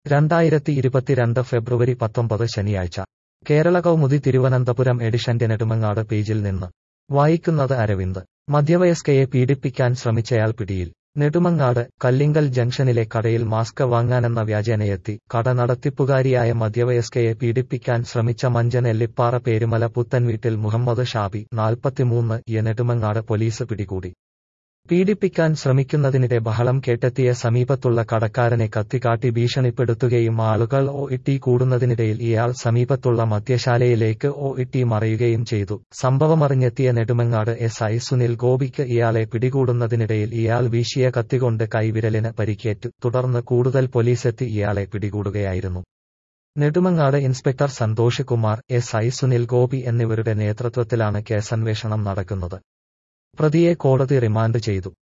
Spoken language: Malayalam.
രണ്ടായിരത്തി ഇരുപത്തിരണ്ട് ഫെബ്രുവരി പത്തൊമ്പത് ശനിയാഴ്ച കേരള കൗമുദി തിരുവനന്തപുരം എഡിഷന്റെ നെടുമങ്ങാട് പേജിൽ നിന്ന് വായിക്കുന്നത് അരവിന്ദ് മധ്യവയസ്കയെ പീഡിപ്പിക്കാൻ ശ്രമിച്ചയാൾ പിടിയിൽ നെടുമങ്ങാട് കല്ലിങ്കൽ ജംഗ്ഷനിലെ കടയിൽ മാസ്ക് വാങ്ങാനെന്ന വ്യാജേനയെത്തി കട നടത്തിപ്പുകാരിയായ മധ്യവയസ്കയെ പീഡിപ്പിക്കാൻ ശ്രമിച്ച മഞ്ചൻ എല്ലിപ്പാറ പേരുമല പുത്തൻ വീട്ടിൽ മുഹമ്മദ് ഷാബി നാൽപ്പത്തിമൂന്ന് യ നെടുമങ്ങാട് പോലീസ് പിടികൂടി പീഡിപ്പിക്കാൻ ശ്രമിക്കുന്നതിനിടെ ബഹളം കേട്ടെത്തിയ സമീപത്തുള്ള കടക്കാരനെ കത്തിക്കാട്ടി ഭീഷണിപ്പെടുത്തുകയും ആളുകൾ ഒ ഇട്ടി കൂടുന്നതിനിടയിൽ ഇയാൾ സമീപത്തുള്ള മദ്യശാലയിലേക്ക് ഒ ഇട്ടി മറയുകയും ചെയ്തു സംഭവമറിഞ്ഞെത്തിയ നെടുമങ്ങാട് എസ് ഐ സുനിൽ ഗോപിക്ക് ഇയാളെ പിടികൂടുന്നതിനിടയിൽ ഇയാൾ വീശിയ കത്തികൊണ്ട് കൈവിരലിന് പരിക്കേറ്റു തുടർന്ന് കൂടുതൽ പോലീസെത്തി ഇയാളെ പിടികൂടുകയായിരുന്നു Nedumangad inspector Santhosh Kumar S I Sunil Gopi എന്നിവരുടെ നേതൃത്വത്തിലാണ് കേസന്വേഷണം നടക്കുന്നത് പ്രതിയെ കോടതി റിമാൻഡ് ചെയ്തു